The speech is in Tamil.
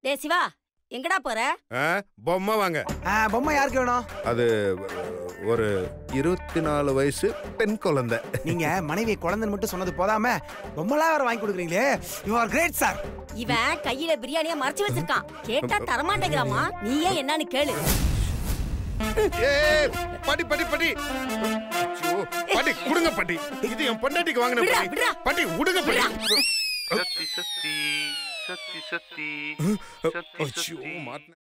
டே சிவா எங்கடா போற ஆ, பொம்மை வாங்க ஆ, பொம்மை யாருக்கு வேணும் அது ஒரு இருபத்தி நாலு வயசு பெண் குழந்தை நீங்க மனைவி குழந்தைன்னு மட்டும் சொன்னது போதாம பொம்மைலாம் வேற வாங்கி கொடுக்குறீங்களே யூ ஆர் கிரேட் சார் இவன் கையில பிரியாணிய மறைச்சு வச்சிருக்கான் கேட்டா தரமாட்டேங்கிறாமா நீயே என்னன்னு கேளு ஏய், பாட்டி பாட்டி பாட்டி ஐயோ, பாட்டி கொடுங்க பாட்டி இது என் பொண்டாட்டிக்கு வாங்கின விட்றா, பாட்டி விட்றா. பாட்டி விடுங்க பாட்டி சத்தி சத்தி சத்தி சத்தி சத்தி ஐயோ சத்தி மாட்டின